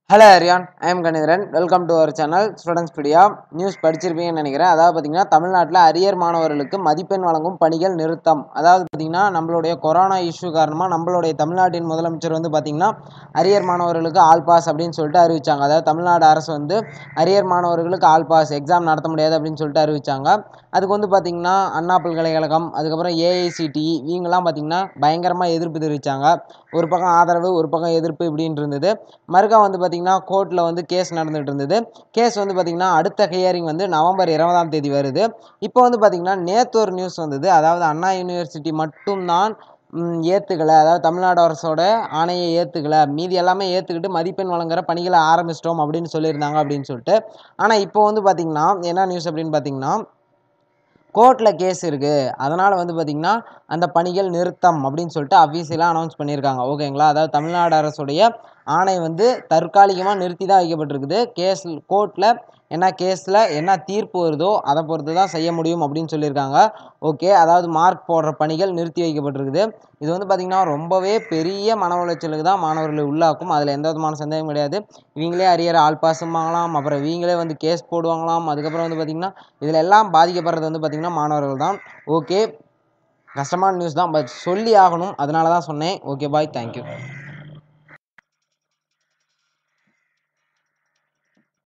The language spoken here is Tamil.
hello Aryan I am Kanitharan welcome to our channel students pedia news படிச்சிருப்பீங்கன்னு நினைக்கிறேன் அதாவது பார்த்தீங்கன்னா தமிழ்நாட்டில் அரியர் மாணவர்களுக்கு மதிப்பெண் வழங்கும் பணிகள் நிறுத்தம் அதாவது பார்த்தீங்கன்னா நம்மளுடைய கொரோனா இஷ்யூ காரணமாக நம்மளுடைய தமிழ்நாட்டின் முதலமைச்சர் வந்து பார்த்தீங்கன்னா அரியர் மாணவர்களுக்கு ஆல் பாஸ் அப்படின்னு சொல்லிட்டு அறிவிச்சாங்க அதாவது தமிழ்நாடு அரசு வந்து அரியர் மாணவர்களுக்கு ஆல் பாஸ் எக்ஸாம் நடத்த முடியாது அப்படின்னு சொல்லிட்டு அறிவிச்சாங்க அதுக்கு வந்து பார்த்தீங்கன்னா அண்ணா பல்கலைக்கழகம் அதுக்கப்புறம் ஏஐசிடிஇ இவங்கெல்லாம் பார்த்தீங்கன்னா பயங்கரமாக எதிர்ப்பு தெரிவித்தாங்க ஒரு பக்கம் ஆதரவு ஒரு பக்கம் எதிர்ப்பு இப்படின்னு இருந்தது மறுக்கா வந்து பார்த்திங்கன்னா கோர்ட்டில் வந்து கேஸ் நடந்துகிட்டு இருந்தது கேஸ் வந்து பார்த்திங்கன்னா அடுத்த ஹியரிங் வந்து நவம்பர் இருபதாம் தேதி வருது இப்போ வந்து பார்த்திங்கன்னா நேற்று ஒரு நியூஸ் வந்தது அதாவது அண்ணா யூனிவர்சிட்டி மட்டும்தான் ஏற்றுக்கலை அதாவது தமிழ்நாடு அரசோட ஆணையை ஏற்றுக்கலை மீதி எல்லாமே ஏற்றுக்கிட்டு மதிப்பெண் வழங்குற பணிகளை ஆரம்பிச்சிட்டோம் அப்படின்னு சொல்லியிருந்தாங்க அப்படின்னு சொல்லிட்டு ஆனால் இப்போ வந்து பார்த்திங்கன்னா என்ன நியூஸ் அப்படின்னு பார்த்திங்கன்னா கோர்ட்டில் கேஸ் இருக்குது அதனால் வந்து பார்த்திங்கன்னா அந்த பணிகள் நிறுத்தம் அப்படின்னு சொல்லிட்டு அஃபீஷியலாக அனௌன்ஸ் பண்ணியிருக்காங்க ஓகேங்களா அதாவது தமிழ்நாடு அரசுடைய ஆணை வந்து தற்காலிகமாக நிறுத்தி தான் வைக்கப்பட்டிருக்குது கேஸ் கோர்ட்டில் என்ன கேஸில் என்ன தீர்ப்பு வருதோ அதை பொறுத்து தான் செய்ய முடியும் அப்படின்னு சொல்லியிருக்காங்க ஓகே அதாவது மார்க் போடுற பணிகள் நிறுத்தி வைக்கப்பட்டிருக்குது இது வந்து பார்த்திங்கன்னா ரொம்பவே பெரிய மன உளைச்சலுக்கு தான் மாணவர்களை உள்ளாக்கும் அதில் எந்த விதமான சந்தேகம் கிடையாது இவங்களே அரியர் ஆல் பாஸுமாங்களாம் அப்புறம் இவங்களே வந்து கேஸ் போடுவாங்களாம் அதுக்கப்புறம் வந்து பார்த்திங்கன்னா இதில் எல்லாம் பாதிக்கப்படுறது வந்து பார்த்திங்கன்னா மாணவர்கள் தான் ஓகே கஷ்டமான நியூஸ் தான் பட் சொல்லி ஆகணும் அதனால தான் சொன்னேன் ஓகே பாய் தேங்க்யூ